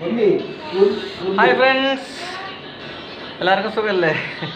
Hi friends എല്ലാവർക്കും സുഖമല്ലേ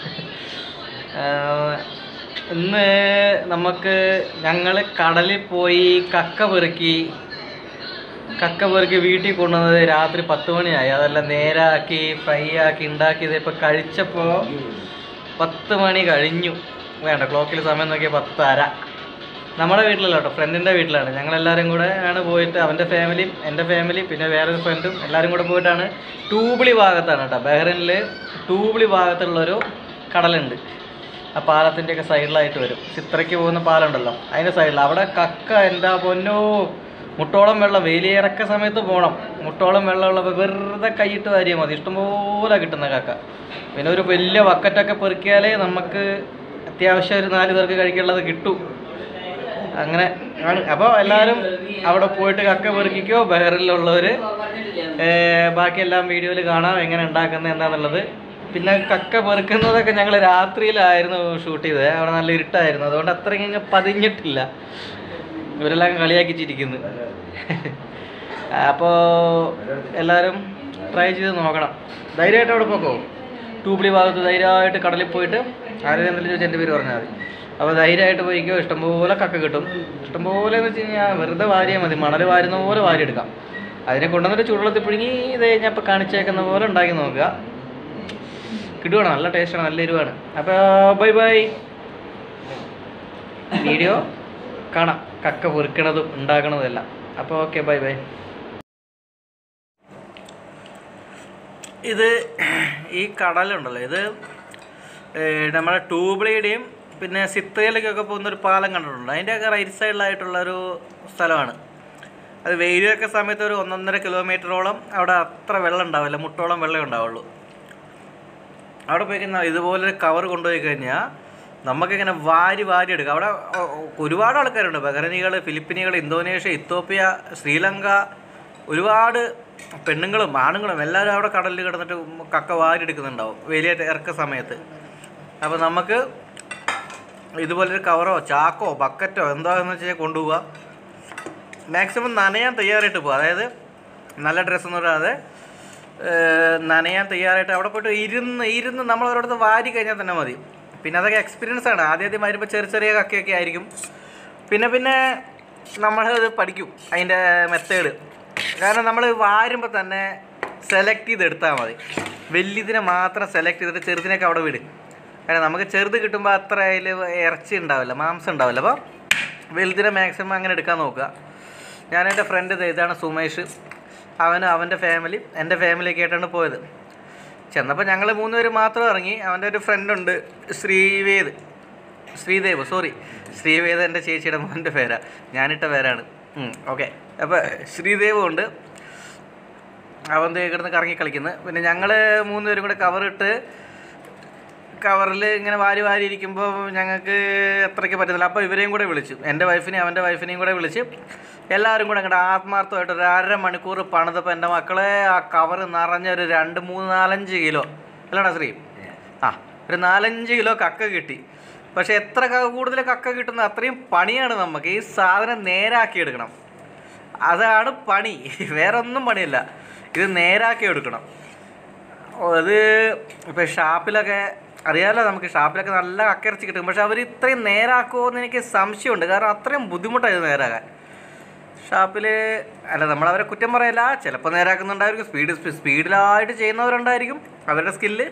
ആഹ് ഇന്ന് നമുക്ക് ഞങ്ങൾ കടലിൽ പോയി കക്ക പെറുക്കി കക്ക പെറുക്കി വീട്ടിൽ കൊണ്ടുവന്നത് രാത്രി പത്ത് മണിയായി അതെല്ലാം നേരാക്കി ഫ്രൈ ആക്കി ഉണ്ടാക്കിയത് ഇപ്പോൾ കഴിച്ചപ്പോൾ പത്ത് മണി കഴിഞ്ഞു വേണ്ട ക്ലോക്കിൽ സമയം നോക്കിയാൽ പത്തര നമ്മുടെ വീട്ടിലല്ല കേട്ടോ ഫ്രണ്ടിൻ്റെ വീട്ടിലാണ് ഞങ്ങളെല്ലാവരും കൂടെ ആണ് പോയിട്ട് അവൻ്റെ ഫാമിലിയും എൻ്റെ ഫാമിലിയും പിന്നെ വേറൊരു ഫ്രണ്ടും എല്ലാവരും കൂടെ പോയിട്ടാണ് ടൂബിളി ഭാഗത്താണ് കേട്ടോ ബഹ്റിനിൽ ടൂബിളി ഭാഗത്തുള്ളൊരു കടലുണ്ട് ആ പാലത്തിൻ്റെയൊക്കെ സൈഡിലായിട്ട് വരും ചിത്രയ്ക്ക് പോകുന്ന പാലമുണ്ടല്ലോ അതിൻ്റെ സൈഡിൽ അവിടെ കക്ക എന്താ പൊന്നോ മുട്ടോളം വെള്ളം വെയിലിറക്ക സമയത്ത് പോകണം മുട്ടോളം വെള്ളമുള്ളപ്പോൾ വെറുതെ കൈയിട്ട് വാരിയാൽ മതി ഇഷ്ടംപോലെ കിട്ടുന്ന കക്ക പിന്നെ ഒരു വലിയ ബക്കറ്റൊക്കെ പെറുക്കിയാലേ നമുക്ക് അത്യാവശ്യം ഒരു നാല് പേർക്ക് കഴിക്കാനുള്ളത് കിട്ടും അങ്ങനെ ആണ് അപ്പോൾ എല്ലാവരും അവിടെ പോയിട്ട് കക്ക പെറുക്കിക്കോ ബഹറിലുള്ളവർ ബാക്കി എല്ലാം വീഡിയോയിൽ കാണാം എങ്ങനെ ഉണ്ടാക്കുന്നത് എന്താണെന്നുള്ളത് പിന്നെ കക്ക പെറുക്കുന്നതൊക്കെ ഞങ്ങൾ രാത്രിയിലായിരുന്നു ഷൂട്ട് ചെയ്തത് അവിടെ നല്ല ഇരുട്ടായിരുന്നു അതുകൊണ്ട് അത്രയും ഇങ്ങ് പതിഞ്ഞിട്ടില്ല ഇവരെല്ലാം കളിയാക്കിച്ചിരിക്കുന്നു അപ്പോൾ എല്ലാവരും ട്രൈ ചെയ്ത് നോക്കണം ധൈര്യമായിട്ട് അവിടെ പോക്കോ ടൂപ്പിളി ഭാഗത്ത് ധൈര്യമായിട്ട് കടലിൽ പോയിട്ട് ആരെയും എന്തെങ്കിലും ചോദിച്ചാൽ എൻ്റെ പേര് പറഞ്ഞാൽ മതി അപ്പോൾ ധൈര്യമായിട്ട് പോയിക്കോ ഇഷ്ടംപോലെ കക്ക കിട്ടും ഇഷ്ടംപോലെ എന്ന് വെച്ച് കഴിഞ്ഞാൽ വെറുതെ വാരിയാൽ മതി മണൽ വാരുന്ന പോലെ വാരിയെടുക്കാം അതിനെ കൊണ്ടുവന്നിട്ട് ചൂടുവെള്ളത്തിൽ പിഴുങ്ങി ഇത് കഴിഞ്ഞാൽ ഇപ്പോൾ കാണിച്ചേക്കുന്ന പോലെ ഉണ്ടാക്കി നോക്കുക കിടുവാണ് നല്ല ടേസ്റ്റാണ് നല്ല എരിവാണ് അപ്പോൾ ബൈ ബൈ വീഡിയോ കാണാം കക്ക പൊറുക്കണതും ഉണ്ടാക്കണതും എല്ലാം അപ്പോൾ ഓക്കെ ബൈ ബൈ ഇത് ഈ കടലുണ്ടല്ലോ ഇത് ഏഹ് നമ്മുടെ ട്യൂബ്ലയുടെയും പിന്നെ സിത്തയിലേക്കൊക്കെ പോകുന്ന ഒരു പാലം കണ്ടിട്ടുണ്ട് അതിൻ്റെയൊക്കെ റൈറ്റ് സൈഡിലായിട്ടുള്ള ഒരു സ്ഥലമാണ് അത് വെയിലൊക്കെ സമയത്ത് ഒരു ഒന്നൊന്നര കിലോമീറ്ററോളം അവിടെ അത്ര വെള്ളം ഉണ്ടാവില്ല മുട്ടോളം വെള്ളം ഉണ്ടാവുള്ളൂ അവിടെ പോയി കഴിഞ്ഞാൽ ഇതുപോലൊരു കവർ കൊണ്ടുപോയി കഴിഞ്ഞാൽ നമുക്കിങ്ങനെ വാരി വാരി എടുക്കാം അവിടെ ഒ- ഒ- ഒരുപാട് ആൾക്കാരുണ്ട് ബഹ്റൈനികൾ ഫിലിപ്പീനികൾ ഇന്തോനേഷ്യ ഇത്തോപ്യ ശ്രീലങ്ക ഒരുപാട് പെണ്ണുങ്ങളും ആണുങ്ങളും എല്ലാവരും അവിടെ കടലിൽ കിടന്നിട്ട് കക്ക വാരി എടുക്കുന്നുണ്ടാവും വലിയ ഇറക്ക സമയത്ത് അപ്പോൾ നമുക്ക് ഇതുപോലൊരു കവറോ ചാക്കോ ബക്കറ്റോ എന്താണെന്ന് വെച്ചാൽ കൊണ്ടുപോവുക മാക്സിമം നനയാൻ തയ്യാറായിട്ട് പോകുക അതായത് നല്ല ഡ്രസ്സൊന്നും ഇടാതെ ഏഹ്, നനയാൻ തയ്യാറായിട്ട് അവിടെ പോയിട്ട് ഇരുന്ന് ഇരുന്ന് നമ്മൾ ഒരിടത്ത് വാരി കഴിഞ്ഞാൽ തന്നെ മതി പിന്നെ അതൊക്കെ എക്സ്പീരിയൻസ് ആണ് ആദ്യം ആദ്യം വരുമ്പോൾ ചെറിയ ചെറിയ കക്കയൊക്കെ ആയിരിക്കും പിന്നെ പിന്നെ നമ്മളത് പഠിക്കും അതിൻ്റെ മെത്തേഡ് കാരണം നമ്മൾ വാരുമ്പോൾ തന്നെ സെലക്ട് ചെയ്ത് എടുത്താൽ മതി വലിയതിനെ മാത്രം സെലക്ട് ചെയ്തിട്ട് ചെറുതിനൊക്കെ അവിടെ വിടും കാരണം നമുക്ക് ചെറുത് കിട്ടുമ്പോൾ അത്ര അതിൽ ഇറച്ചി ഉണ്ടാവില്ല മാംസം ഉണ്ടാവില്ല അപ്പോൾ വലുതിനെ മാക്സിമം അങ്ങനെ എടുക്കാൻ നോക്കുക ഞാൻ എൻ്റെ ഫ്രണ്ട് ഇതാണ് സുമേഷ് അവനും അവൻ്റെ ഫാമിലി എൻ്റെ ഫാമിലിയൊക്കെ ആയിട്ടാണ് പോയത് ചെന്നപ്പോൾ ഞങ്ങൾ മൂന്നുപേര് മാത്രം ഇറങ്ങി അവൻ്റെ ഒരു ഫ്രണ്ടുണ്ട് ശ്രീവേദ് ശ്രീദേവ് സോറി ശ്രീവേദ് എൻ്റെ ചേച്ചിയുടെ മോൻ്റെ പേരാ ഞാനിട്ട പേരാണ് ഓക്കെ അപ്പോൾ ശ്രീദേവും ഉണ്ട് അവൻ ദേ കിടന്ന് കറങ്ങി കളിക്കുന്നത് പിന്നെ ഞങ്ങൾ മൂന്നുപേരും കൂടെ കവറിട്ട് കവറിൽ ഇങ്ങനെ വാരി വാരി ഇരിക്കുമ്പോൾ ഞങ്ങൾക്ക് അത്രയ്ക്ക് പറ്റുന്നില്ല അപ്പോൾ ഇവരെയും കൂടെ വിളിച്ചു എൻ്റെ വൈഫിനെയും അവൻ്റെ വൈഫിനെയും കൂടെ വിളിച്ച് എല്ലാവരും കൂടെ അങ്ങോട്ട് ആത്മാർത്ഥമായിട്ട് ഒരു അര മണിക്കൂർ പണിതപ്പോൾ എൻ്റെ മക്കളെ ആ കവർ നിറഞ്ഞ ഒരു രണ്ട് മൂന്ന് നാലഞ്ച് കിലോ അല്ലടാ ശ്രീ ആ ഒരു നാലഞ്ച് കിലോ കക്ക കിട്ടി പക്ഷേ എത്ര ക- കൂടുതൽ കക്ക കിട്ടുന്ന അത്രയും പണിയാണ് നമുക്ക് ഈ സാധനം നേരാക്കി എടുക്കണം അതാണ് പണി വേറെ ഒന്നും പണിയില്ല ഇത് നേരാക്കി എടുക്കണം ഓ, അത് ഇപ്പോൾ ഷാപ്പിലൊക്കെ അറിയാമല്ലോ നമുക്ക് ഷാപ്പിലൊക്കെ നല്ല കക്കിറച്ചി കിട്ടും പക്ഷെ അവർ ഇത്രയും നേരാക്കുമോ എന്ന് എനിക്ക് സംശയമുണ്ട് കാരണം അത്രയും ബുദ്ധിമുട്ടായി ഇത് നേരാക്കാൻ ഷാപ്പിൽ അല്ല നമ്മളവരെ കുറ്റം പറയില്ല ചിലപ്പോൾ നേരാക്കുന്നുണ്ടായിരിക്കും സ്പീഡ് സ്പീഡിലായിട്ട് ചെയ്യുന്നവരുണ്ടായിരിക്കും അവരുടെ സ്കില്ല്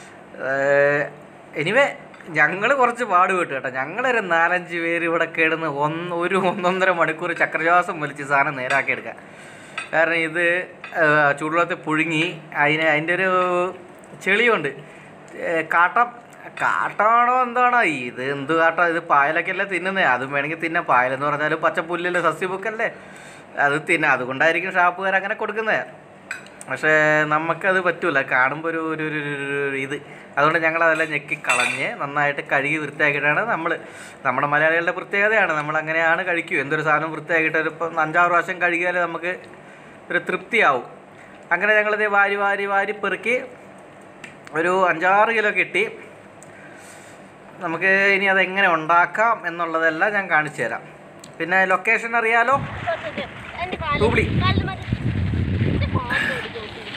എനിവേ ഞങ്ങൾ കുറച്ച് പാടുപെട്ടു കേട്ടോ ഞങ്ങളൊരു നാലഞ്ച് പേര് ഇവിടെ കിടന്ന് ഒന്ന് ഒരു ഒന്നൊന്നര മണിക്കൂർ ചക്രശ്വാസം വലിച്ച് സാധനം നേരാക്കി എടുക്കുക കാരണം ഇത് ആ, ചൂടുവെള്ളത്തിൽ പുഴുങ്ങി അതിന് അതിൻ്റെ ഒരു ചെളിയുണ്ട് ഏ, കാട്ടം കാട്ടമാണോ എന്താണോ ഇത് എന്ത് കാട്ടം ഇത് പായലൊക്കെ അല്ലേ തിന്നുന്നത് അതും വേണമെങ്കിൽ തിന്നാം പായലെന്ന് പറഞ്ഞാൽ പച്ചപ്പുല്ലല്ലേ സസ്യബുക്കല്ലേ അത് തിന്നാം അതുകൊണ്ടായിരിക്കും ഷാപ്പുകാർ അങ്ങനെ കൊടുക്കുന്നത് പക്ഷേ നമുക്കത് പറ്റൂല കാണുമ്പോൾ ഒരു ഒരു ഒരു ഒരു- ഒരു ഇത് അതുകൊണ്ട് ഞങ്ങൾ അതെല്ലാം ഞെക്കി കളഞ്ഞ് നന്നായിട്ട് കഴുകി വൃത്തിയാക്കിയിട്ടാണ് നമ്മൾ നമ്മുടെ മലയാളികളുടെ പ്രത്യേകതയാണ് നമ്മൾ അങ്ങനെയാണ് കഴിക്കൂ എന്തൊരു സാധനം വൃത്തിയാക്കിയിട്ട് ഒരു ഇപ്പം അഞ്ചാറ് പ്രാവശ്യം കഴുകിയാൽ നമുക്ക് ഒരു തൃപ്തിയാവും അങ്ങനെ ഞങ്ങളിത് വാരി വാരി വാരി പെറുക്കി ഒരു അഞ്ചാറ് കിലോ കിട്ടി നമുക്ക് ഇനി അതെങ്ങനെ ഉണ്ടാക്കാം എന്നുള്ളതെല്ലാം ഞാൻ കാണിച്ചു തരാം പിന്നെ ലൊക്കേഷൻ അറിയാലോ എന്റെ കാല് തൂബ്ലി കാലിന് മതി. ഇത് ഫോൺ എടുത്ത് നോക്കി.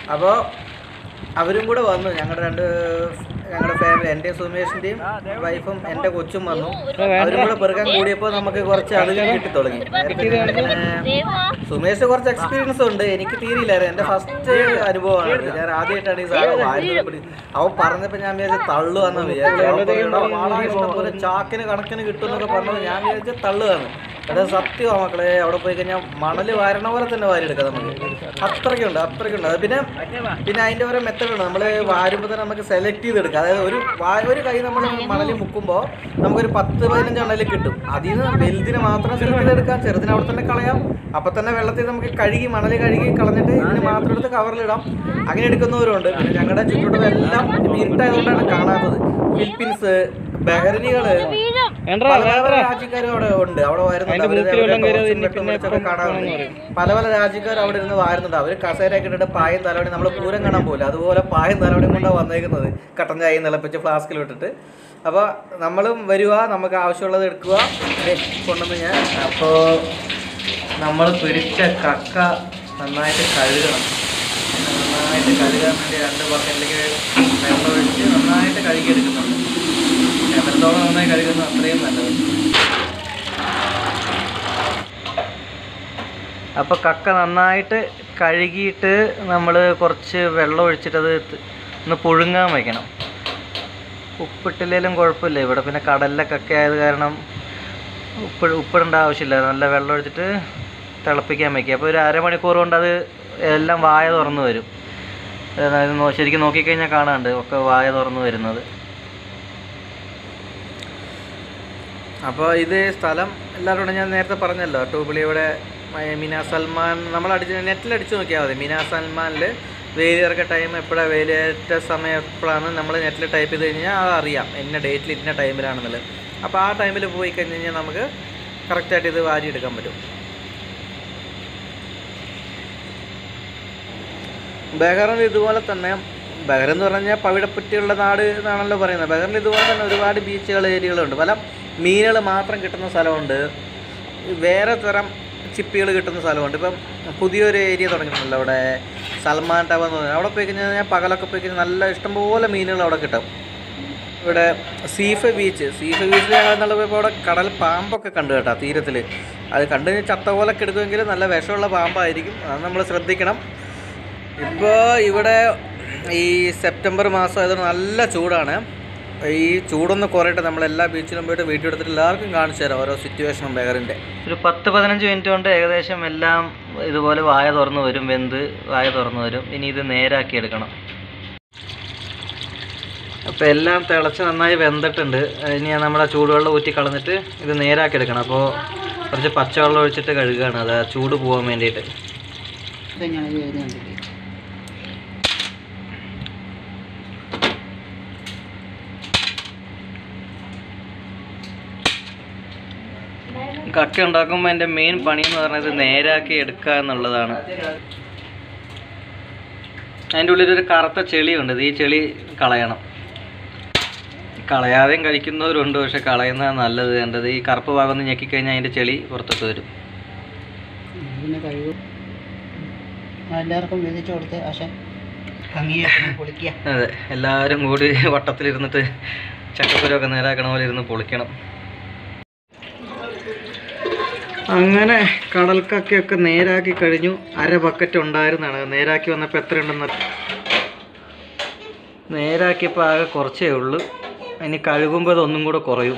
അപ്പോൾ അവരും കൂടെ വന്നു ഞങ്ങളുടെ രണ്ട് ഞങ്ങളുടെ ഫാമിലി എൻ്റെയും സുമേഷിൻ്റെയും വൈഫും എൻ്റെ കൊച്ചും വന്നു അവരും കൂടെ പെറുക്കാൻ കൂടിയപ്പോൾ നമുക്ക് കുറച്ച് അധികം കിട്ടി തുടങ്ങി നേരത്തെ ഇങ്ങനെ സുമേഷ് കുറച്ച് എക്സ്പീരിയൻസ് ഉണ്ട് എനിക്ക് തീരെയില്ലായിരുന്നു എൻ്റെ ഫസ്റ്റ് അനുഭവമാണ് ഇത്. ഞാൻ ആദ്യമായിട്ടാണ് ഈ സാധനം വായിൽ പിടി അവൻ പറഞ്ഞപ്പോൾ ഞാൻ വിചാരിച്ച തള്ളുവെന്ന് വിചാരിച്ചു അവൻ പറഞ്ഞു, "എടാ, വാടാ ഇഷ്ടംപോലെ ചാക്കിന് കണക്കിന് കിട്ടും എന്നൊക്കെ പറഞ്ഞത് ഞാൻ വിചാരിച്ച തള്ളുകയാണ് അത് സത്യമാണ് മക്കളെ അവിടെ പോയി കഴിഞ്ഞാൽ മണൽ വാരണ പോലെ തന്നെ വാരിയെടുക്കാം നമുക്ക് അത്രയ്ക്കുണ്ട് അത്രയ്ക്കുണ്ട് അത് പിന്നെ പിന്നെ അതിൻ്റെ ഓരോ മെത്തഡ് ഉണ്ട് നമ്മൾ വാരുമ്പോൾ തന്നെ നമുക്ക് സെലക്ട് ചെയ്തെടുക്കാം അതായത് ഒരു വാ ഒരു കൈ നമ്മൾ മണൽ മുക്കുമ്പോൾ നമുക്കൊരു പത്ത് പതിനഞ്ച് എണ്ണയിൽ കിട്ടും അതിൽ നിന്ന് വലുതിനെ മാത്രം സെലക്ട് ചെയ്തെടുക്കാം ചെറുതിനെ അവിടെ തന്നെ കളയാം അപ്പം തന്നെ വെള്ളത്തിൽ നമുക്ക് കഴുകി മണൽ കഴുകി കളഞ്ഞിട്ട് ഇതിന് മാത്രം എടുത്ത് കവറിലിടാം അങ്ങനെ എടുക്കുന്നവരുണ്ട് പിന്നെ ഞങ്ങളുടെ ചുറ്റുവട്ടമെല്ലാം ഇരുട്ടായതുകൊണ്ടാണ് കാണാത്തത് ഫിലിപ്പീൻസ് ബഹറിനികള് പല പല രാജ്യക്കാരും അവിടെ ഉണ്ട് അവിടെ വരുന്നുണ്ട് അവര് അവരുടെ ടോർച്ചും വെട്ടം വെളിച്ചൊക്കെ കാണാറുണ്ട് പല പല രാജ്യക്കാർ അവിടെ ഇരുന്ന് വാരുന്നുണ്ട് അവര് കസേരയൊക്കെ ഇട്ടിട്ട് പായും തലവണി നമ്മൾ പൂരം കാണാൻ പോകില്ല അതുപോലെ പായും തലവണിയും കൊണ്ടാണ് വന്നേക്കുന്നത് കട്ടൻ ചായയും തിളപ്പിച്ച് ഫ്ലാസ്കിൽ ഇട്ടിട്ട് അപ്പോൾ നമ്മളും വരിക നമുക്ക് ആവശ്യമുള്ളത് എടുക്കുക ദേ, കൊണ്ടുവന്ന് ഞാൻ അപ്പോൾ നമ്മൾ പിടിച്ച കക്ക നന്നായിട്ട് കഴുകണം നന്നായിട്ട് കഴുകാൻ വേണ്ടി രണ്ട് ബക്കറ്റിലേക്ക് വെള്ളം ഒഴിച്ച് നന്നായിട്ട് കഴുകിയെടുക്കുന്നുണ്ട് എത്രത്തോളം നന്നായി കഴുകുന്നു അത്രയും നല്ലത് അപ്പോൾ കക്ക നന്നായിട്ട് കഴുകിയിട്ട് നമ്മൾ കുറച്ച് വെള്ളം ഒഴിച്ചിട്ടത് ത് ഒന്ന് പുഴുങ്ങാൻ വയ്ക്കണം ഉപ്പിട്ടില്ലെങ്കിലും കുഴപ്പമില്ല ഇവിടെ പിന്നെ കടലിലെ കക്ക ആയത് കാരണം ഉപ്പ് ഉപ്പിടേണ്ട ആവശ്യമില്ല നല്ല വെള്ളം ഒഴിച്ചിട്ട് തിളപ്പിക്കാൻ വയ്ക്കുക അപ്പോൾ ഒരു അരമണിക്കൂർ കൊണ്ട് അത് എല്ലാം വായ തുറന്ന് വരും അതായത് നോ- ശരിക്കും നോക്കിക്കഴിഞ്ഞാൽ കാണാണ്ട് ഒക്കെ വായ തുറന്ന് വരുന്നത് അപ്പോൾ ഇത് സ്ഥലം എല്ലാവരോടും ഞാൻ നേരത്തെ പറഞ്ഞല്ലോ ടൂബിളിയുടെ മിന സൽമാൻ നമ്മൾ അടിച്ച് നെറ്റിൽ അടിച്ച് നോക്കിയാൽ മതി മിന സൽമാനിൽ വേലിയിറക്ക ടൈം എപ്പോഴാണ് വേലിയേറ്റ സമയം എപ്പോഴാണ് നമ്മൾ നെറ്റിൽ ടൈപ്പ് ചെയ്ത് കഴിഞ്ഞാൽ അത് അറിയാം ഇന്ന ഡേറ്റിൽ ഇന്ന ടൈമിലാണെന്നുള്ളത് അപ്പോൾ ആ ടൈമിൽ പോയി കഴിഞ്ഞ് കഴിഞ്ഞാൽ നമുക്ക് കറക്റ്റായിട്ട് ഇത് വാരിയെടുക്കാൻ പറ്റും ബഹറിൽ ഇതുപോലെ തന്നെ ബഹർ എന്ന് പറഞ്ഞാൽ പവിടപ്പറ്റിയുള്ള നാട് എന്നാണല്ലോ പറയുന്നത് ബഹറിൽ ഇതുപോലെ തന്നെ ഒരുപാട് ബീച്ചുകൾ ഏരിയകളുണ്ട് പല മീനുകൾ മാത്രം കിട്ടുന്ന സ്ഥലമുണ്ട് വേറെ തരം ചിപ്പികൾ കിട്ടുന്ന സ്ഥലമുണ്ട് ഇപ്പം പുതിയൊരു ഏരിയ തുടങ്ങിയിട്ടുണ്ടല്ലോ അവിടെ സൽമാൻ ടവർ എന്ന് പറഞ്ഞാൽ അവിടെ പോയി കഴിഞ്ഞാൽ പകലൊക്കെ പോയി കഴിഞ്ഞാൽ നല്ല ഇഷ്ടംപോലെ മീനുകൾ അവിടെ കിട്ടും ഇവിടെ സീഫ് ബീച്ച് സീഫ് ബീച്ചിൽ ഞങ്ങൾ എന്നുള്ള പോയപ്പോൾ അവിടെ കടൽ പാമ്പൊക്കെ കണ്ടു കേട്ടോ തീരത്തിൽ അത് കണ്ടു കഴിഞ്ഞാൽ ചത്ത പോലൊക്കെ എടുക്കുമെങ്കിൽ നല്ല വിഷമുള്ള പാമ്പായിരിക്കും അത് നമ്മൾ ശ്രദ്ധിക്കണം ഇപ്പോൾ ഇവിടെ ഈ സെപ്റ്റംബർ മാസം ആയതുകൊണ്ട് നല്ല ചൂടാണ് ഈ ചൂടൊന്ന് കുറയട്ടെ നമ്മൾ എല്ലാ ബീച്ചിലും പോയിട്ട് വീഡിയോ എടുത്തിട്ട് എല്ലാവർക്കും കാണിച്ചു തരാം ഓരോ സിറ്റുവേഷനും ബെഗറിൻ്റെ ഒരു പത്ത് പതിനഞ്ച് മിനിറ്റ് കൊണ്ട് ഏകദേശം എല്ലാം ഇതുപോലെ വായ തുറന്ന് വരും വെന്ത് വായ തുറന്ന് വരും ഇനി ഇത് നേരാക്കി എടുക്കണം അപ്പോൾ എല്ലാം തിളച്ച് നന്നായി വെന്തിട്ടുണ്ട് ഇനി നമ്മുടെ ചൂടുവെള്ളം ഊറ്റി കളഞ്ഞിട്ട് ഇത് നേരാക്കി എടുക്കണം അപ്പോൾ കുറച്ച് പച്ചവെള്ളം ഒഴിച്ചിട്ട് കഴുകുകയാണ് അത് ആ ചൂട് പോകാൻ വേണ്ടിയിട്ട് കക്ക ഉണ്ടാക്കുമ്പോൾ എൻ്റെ മെയിൻ പണി എന്ന് പറയുന്നത് നേരാക്കി എടുക്കുക എന്നുള്ളതാണ് അതിൻ്റെ ഉള്ളിലൊരു കറുത്ത ചെളിയുണ്ട് ഇത് ഈ ചെളി കളയണം കളയാതെയും കഴിക്കുന്നവരുണ്ട് പക്ഷെ കളയുന്നതാണ് നല്ലത് കണ്ടത് ഈ കറുപ്പ് ഭാഗം ഒന്ന് ഞെക്കിക്കഴിഞ്ഞാൽ അതിൻ്റെ ചെളി പുറത്തോട്ട് വരും പിന്നെ കഴിവ് എല്ലാവർക്കും വിധിച്ചു കൊടുത്ത് പക്ഷെ ഭംഗിയായിട്ട് പൊളിക്കുക അതെ എല്ലാവരും കൂടി വട്ടത്തിലിരുന്നിട്ട് ചക്കക്കുരൊക്കെ നേരാക്കണ പോലെ ഇരുന്ന് പൊളിക്കണം അങ്ങനെ കടൽക്കക്കയൊക്കെ നേരാക്കി കഴിഞ്ഞു അര ബക്കറ്റ് ഉണ്ടായിരുന്നാണ് നേരാക്കി വന്നപ്പോൾ എത്ര ഉണ്ടെന്ന് നേരാക്കിയപ്പോൾ ആകെ കുറച്ചേ ഉള്ളൂ ഇനി കഴുകുമ്പോൾ അതൊന്നും കൂടെ കുറയും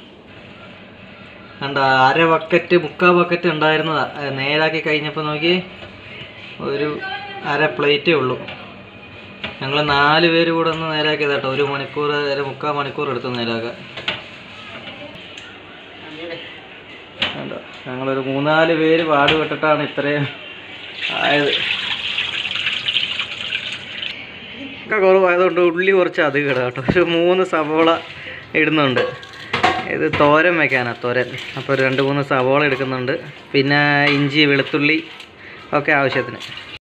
കണ്ട അര ബക്കറ്റ് മുക്കാൽ ബക്കറ്റ് ഉണ്ടായിരുന്നതാ അത് നേരാക്കി കഴിഞ്ഞപ്പോൾ നോക്കി ഒരു അര പ്ലേറ്റേ ഉള്ളൂ ഞങ്ങൾ നാല് പേര് കൂടെ ഒന്ന് നേരാക്കിയത് കേട്ടോ ഒരു മണിക്കൂർ അര മുക്കാൽ മണിക്കൂർ എടുത്ത് നേരാക്കാൻ കണ്ടോ ഞങ്ങളൊരു മൂന്നാല് പേര് പാടുപെട്ടിട്ടാണ് ഇത്രയും ആയത് ഒക്കെ കുറവായതുകൊണ്ട് ഉള്ളി കുറച്ച് അധികം ഇടാം കേട്ടോ ഒരു മൂന്ന് സവോള ഇടുന്നുണ്ട് ഇത് തോരൻ വെക്കാനാണ് തോരൻ അപ്പോൾ ഒരു രണ്ട് മൂന്ന് സവോള എടുക്കുന്നുണ്ട് പിന്നെ ഇഞ്ചി വെളുത്തുള്ളി ഒക്കെ ആവശ്യത്തിന്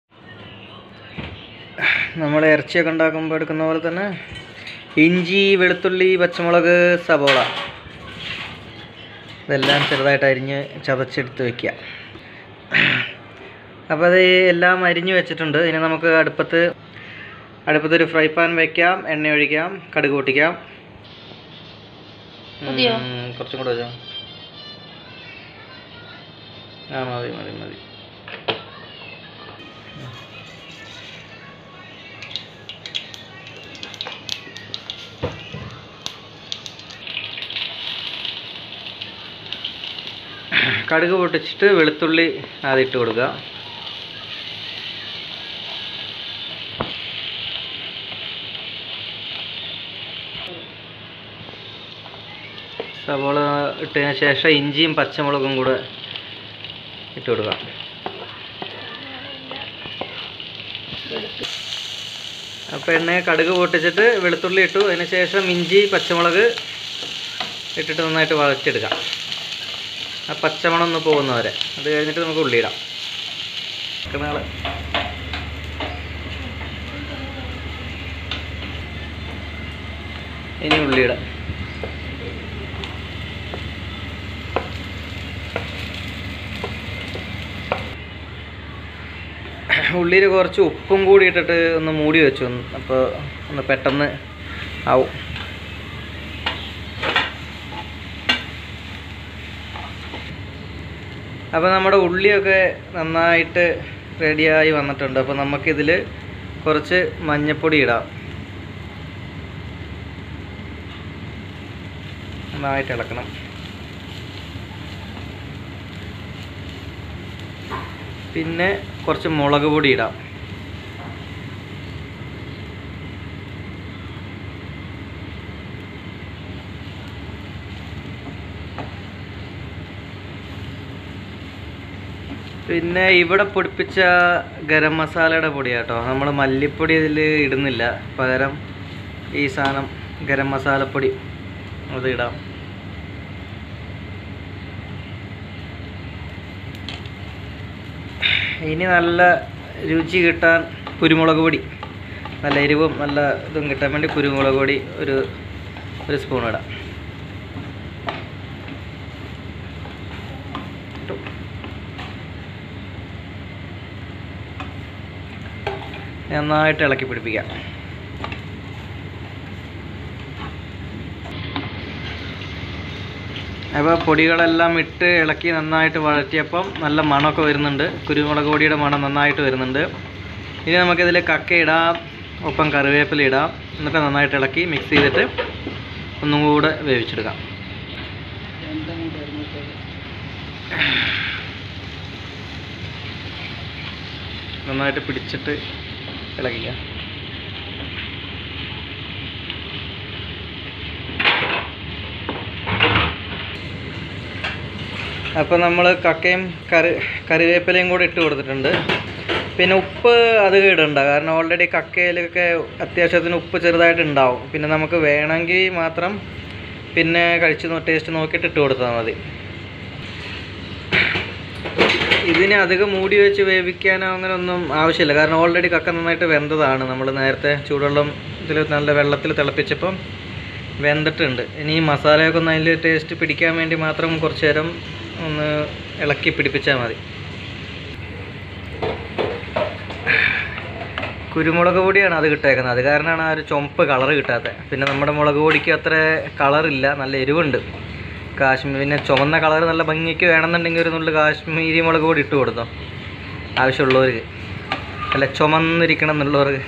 നമ്മൾ ഇറച്ചിയൊക്കെ ഉണ്ടാക്കുമ്പോൾ എടുക്കുന്ന പോലെ തന്നെ ഇഞ്ചി വെളുത്തുള്ളി പച്ചമുളക് സവോള ഇതെല്ലാം ചെറുതായിട്ട് അരിഞ്ഞ് ചതച്ചെടുത്ത് വെക്കുക അപ്പോൾ അത് എല്ലാം അരിഞ്ഞു വെച്ചിട്ടുണ്ട് ഇനി നമുക്ക് അടുപ്പത്ത് അടുപ്പത്തൊരു ഫ്രൈ പാൻ വയ്ക്കാം എണ്ണ ഒഴിക്കാം കടുക് പൊട്ടിക്കാം ഉം, മതിയോ? കുറച്ചും കൂടെ വെച്ചോ ആ മതി മതി മതി കടുക് പൊട്ടിച്ചിട്ട് വെളുത്തുള്ളി ആദ്യം ഇട്ട് കൊടുക്കുക സവോള ഇട്ടതിന് ശേഷം ഇഞ്ചിയും പച്ചമുളകും കൂടെ ഇട്ട് കൊടുക്കുക അപ്പോൾ എണ്ണ കടുക് പൊട്ടിച്ചിട്ട് വെളുത്തുള്ളി ഇട്ടു അതിന് ശേഷം ഇഞ്ചി പച്ചമുളക് ഇട്ടിട്ട് നന്നായിട്ട് വഴച്ചെടുക്കാം ആ പച്ചമണം ഒന്ന് പോകുന്നവരെ അത് കഴിഞ്ഞിട്ട് നമുക്ക് ഉള്ളിയിടാം കിണാള് ഇനി ഉള്ളിയിടാം ഉള്ളിയിൽ കുറച്ച് ഉപ്പും കൂടി ഇട്ടിട്ട് ഒന്ന് മൂടി വെച്ചു ഒന്ന് അപ്പോൾ ഒന്ന് പെട്ടെന്ന് ആവും അപ്പോൾ നമ്മുടെ ഉള്ളിയൊക്കെ നന്നായിട്ട് റെഡിയായി വന്നിട്ടുണ്ട് അപ്പോൾ നമുക്കിതിൽ കുറച്ച് മഞ്ഞൾപ്പൊടി ഇടാം നന്നായിട്ട് ഇളക്കണം പിന്നെ കുറച്ച് മുളക് പൊടി ഇടാം പിന്നെ ഇവിടെ പൊടിപ്പിച്ച ഗരം മസാലയുടെ പൊടിയാട്ടോ നമ്മൾ മല്ലിപ്പൊടി ഇതിൽ ഇടുന്നില്ല പകരം ഈ സാധനം ഗരം മസാലപ്പൊടി അത് ഇടാം ഇനി നല്ല രുചി കിട്ടാൻ കുരുമുളക് പൊടി നല്ല എരിവും നല്ല ഇതും കിട്ടാൻ വേണ്ടി കുരുമുളക് പൊടി ഒരു ഒരു സ്പൂൺ ഇടാം ഇട്ടു. നന്നായിട്ട് ഇളക്കി പിടിപ്പിക്കാം അപ്പോൾ പൊടികളെല്ലാം ഇട്ട് ഇളക്കി നന്നായിട്ട് വഴറ്റിയപ്പം നല്ല മണമൊക്കെ വരുന്നുണ്ട് കുരുമുളക് പൊടിയുടെ മണം നന്നായിട്ട് വരുന്നുണ്ട് ഇനി നമുക്കിതിൽ കക്ക ഇടാം ഒപ്പം കറിവേപ്പില ഇടാം എന്നിട്ട് നന്നായിട്ട് ഇളക്കി മിക്സ് ചെയ്തിട്ട് ഒന്നും കൂടെ വേവിച്ചെടുക്കാം രണ്ടും കൂടി ഒരുമിച്ചത് നന്നായിട്ട് പിടിച്ചിട്ട് ഇളക്കിക്കുക അപ്പോൾ നമ്മൾ കക്കയും കറി കറിവേപ്പിലയും കൂടി ഇട്ട് കൊടുത്തിട്ടുണ്ട് പിന്നെ ഉപ്പ് അത് ഇടണ്ട കാരണം ഓൾറെഡി കക്കയിലൊക്കെ അത്യാവശ്യത്തിന് ഉപ്പ് ചെറുതായിട്ട് ഉണ്ടാവും പിന്നെ നമുക്ക് വേണമെങ്കിൽ മാത്രം പിന്നെ കഴിച്ച് ടേസ്റ്റ് നോക്കിയിട്ട് ഇട്ട് കൊടുത്താൽ മതി ഇതിനെ അധികം മൂടി വെച്ച് വേവിക്കാനോ അങ്ങനെ ഒന്നും ആവശ്യമില്ല കാരണം ഓൾറെഡി കക്ക നന്നായിട്ട് വെന്തതാണ് നമ്മൾ നേരത്തെ ചൂടുവെള്ളം ഇതിൽ നല്ല വെള്ളത്തിൽ തിളപ്പിച്ചപ്പം വെന്തിട്ടുണ്ട് ഇനി ഈ മസാലയൊക്കെ ഒന്ന് അതിൽ ടേസ്റ്റ് പിടിക്കാൻ വേണ്ടി മാത്രം കുറച്ച് നേരം ഒന്ന് ഇളക്കി പിടിപ്പിച്ചാൽ മതി കുരുമുളക് പൊടിയാണ് അത് കിട്ടേക്കുന്നത് അത് കാരണമാണ് ആ ഒരു ചുമപ്പ് കളറ് കിട്ടാത്തത് പിന്നെ നമ്മുടെ മുളക് പൊടിക്ക് അത്ര കളറില്ല നല്ല എരിവുണ്ട് കാശ്മീർ പിന്നെ ചുവന്ന കളർ നല്ല ഭംഗിക്ക് വേണമെന്നുണ്ടെങ്കിൽ ഒരു നുള്ളു കാശ്മീരി മുളക് പൊടി ഇട്ട് കൊടുത്തോ ആവശ്യമുള്ളവർക്ക് അല്ല ചുമന്നിരിക്കണം എന്നുള്ളവർക്ക്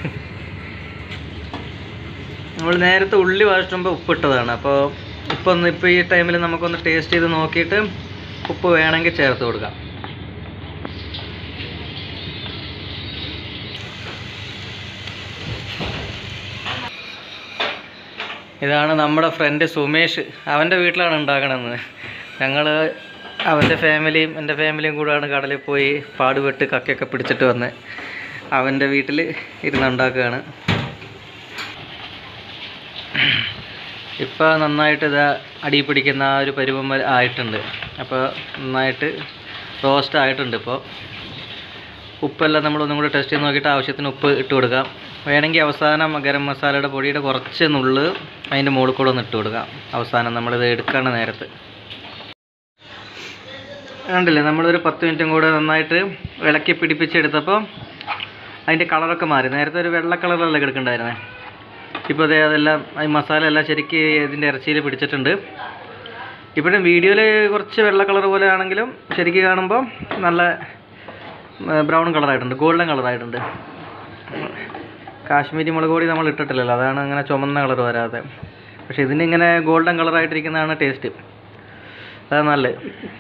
നമ്മൾ നേരത്തെ ഉള്ളി വഴറ്റുമ്പോൾ ഉപ്പിട്ടതാണ് അപ്പോൾ ഇപ്പോൾ ഒന്ന് ഇപ്പോൾ ഈ ടൈമിൽ നമുക്കൊന്ന് ടേസ്റ്റ് ചെയ്ത് നോക്കിയിട്ട് ഉപ്പ് വേണമെങ്കിൽ ചേർത്ത് കൊടുക്കാം ഇതാണ് നമ്മുടെ ഫ്രണ്ട് സുമേഷ് അവൻ്റെ വീട്ടിലാണ് ഉണ്ടാക്കണമെന്ന് ഞങ്ങൾ അവൻ്റെ ഫാമിലിയും എൻ്റെ ഫാമിലിയും കൂടെയാണ് കടലിൽ പോയി പാടുപെട്ട് കക്കയൊക്കെ പിടിച്ചിട്ട് വന്ന് അവൻ്റെ വീട്ടിൽ ഇരുന്ന് ഉണ്ടാക്കുകയാണ് ഇപ്പോൾ നന്നായിട്ട് ഇതാ അടി പിടിക്കുന്ന ആ ഒരു പരുവം വരെ ആയിട്ടുണ്ട് അപ്പോൾ നന്നായിട്ട് റോസ്റ്റ് ആയിട്ടുണ്ട് ഇപ്പോൾ ഉപ്പെല്ലാം നമ്മളൊന്നും കൂടി ടെസ്റ്റ് ചെയ്ത് നോക്കിയിട്ട് ആവശ്യത്തിന് ഉപ്പ് ഇട്ട് കൊടുക്കാം വേണമെങ്കിൽ അവസാനം ഗരം മസാലയുടെ പൊടിയുടെ കുറച്ച് നുള്ള് അതിൻ്റെ മുകളിൽ കൂടെ ഒന്ന് ഇട്ട് കൊടുക്കാം അവസാനം നമ്മളിത് എടുക്കേണ്ട നേരത്ത് കണ്ടില്ലേ നമ്മളൊരു പത്ത് മിനിറ്റും കൂടെ നന്നായിട്ട് ഇളക്കി പിടിപ്പിച്ചെടുത്തപ്പോൾ അതിൻ്റെ കളറൊക്കെ മാറി നേരത്തെ ഒരു വെള്ള കളറിലല്ലേ കിടക്കണ്ടായിരുന്നേ ഇപ്പോൾ അതേ അതെല്ലാം ഈ മസാല എല്ലാം ശരിക്ക് ഇതിൻ്റെ ഇറച്ചിയിൽ പിടിച്ചിട്ടുണ്ട് ഇപ്പോഴും വീഡിയോയിൽ കുറച്ച് വെള്ള കളർ പോലെ ആണെങ്കിലും ശരിക്ക് കാണുമ്പോൾ നല്ല ബ്രൗൺ കളറായിട്ടുണ്ട് ഗോൾഡൻ കളറായിട്ടുണ്ട് കാശ്മീരി മുളക് പൊടി നമ്മൾ ഇട്ടിട്ടില്ലല്ലോ അതാണ് അങ്ങനെ ചുമന്ന കളർ വരാതെ പക്ഷേ ഇതിന് ഇങ്ങനെ ഗോൾഡൻ കളറായിട്ടിരിക്കുന്നതാണ് ടേസ്റ്റ് അതാണ് നല്ലത്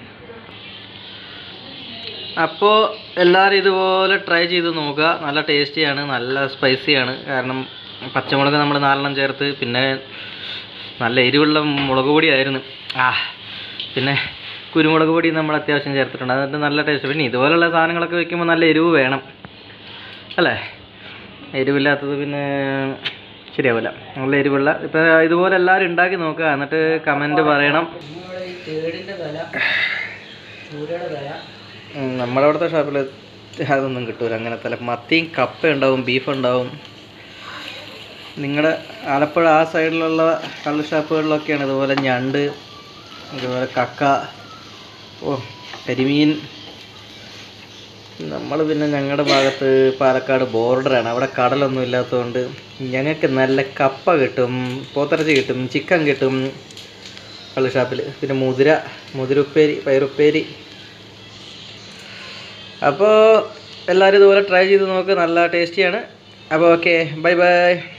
അപ്പോൾ എല്ലാവരും ഇതുപോലെ ട്രൈ ചെയ്ത് നോക്കുക നല്ല ടേസ്റ്റിയാണ് നല്ല സ്പൈസിയാണ് കാരണം പച്ചമുളക് നമ്മൾ നാലെണ്ണം ചേർത്ത് പിന്നെ നല്ല എരിവുള്ള മുളക് പൊടിയായിരുന്നു ആ പിന്നെ കുരുമുളക് പൊടി നമ്മൾ അത്യാവശ്യം ചേർത്തിട്ടുണ്ട് അതിൻ്റെ നല്ല ടേസ്റ്റ് പിന്നെ ഇതുപോലുള്ള സാധനങ്ങളൊക്കെ വെക്കുമ്പോൾ നല്ല എരിവ് വേണം അല്ലേ എരിവില്ലാത്തത് പിന്നെ ശരിയാവില്ല നല്ല എരിവുള്ള ഇപ്പം ഇതുപോലെ എല്ലാവരും ഉണ്ടാക്കി നോക്കുക എന്നിട്ട് കമൻറ്റ് പറയണം നമ്മുടെ ഈ തേടിൻ്റെ തല ചൂരയുടെ തല ഉം, നമ്മുടെ അവിടുത്തെ ഷോപ്പിൽ അതൊന്നും കിട്ടൂല അങ്ങനത്തെ മത്തിയും കപ്പ ഉണ്ടാവും ബീഫ് ഉണ്ടാവും നിങ്ങളുടെ ആലപ്പുഴ ആ സൈഡിലുള്ള കള്ള് ഷാപ്പുകളിലൊക്കെയാണ് ഇതുപോലെ ഞണ്ട് ഇതുപോലെ കക്ക ഓ കരിമീൻ നമ്മൾ പിന്നെ ഞങ്ങളുടെ ഭാഗത്ത് പാലക്കാട് ബോർഡറാണ് അവിടെ കടലൊന്നും ഇല്ലാത്തതുകൊണ്ട് ഞങ്ങൾക്ക് നല്ല കപ്പ കിട്ടും പോത്തിറച്ചി കിട്ടും ചിക്കൻ കിട്ടും കള്ള് ഷാപ്പിൽ പിന്നെ മുതിര മുതിരുപ്പേരി പയറുപ്പേരി അപ്പോൾ എല്ലാവരും ഇതുപോലെ ട്രൈ ചെയ്ത് നോക്ക് നല്ല ടേസ്റ്റിയാണ് അപ്പോൾ ഓക്കെ ബൈ ബൈ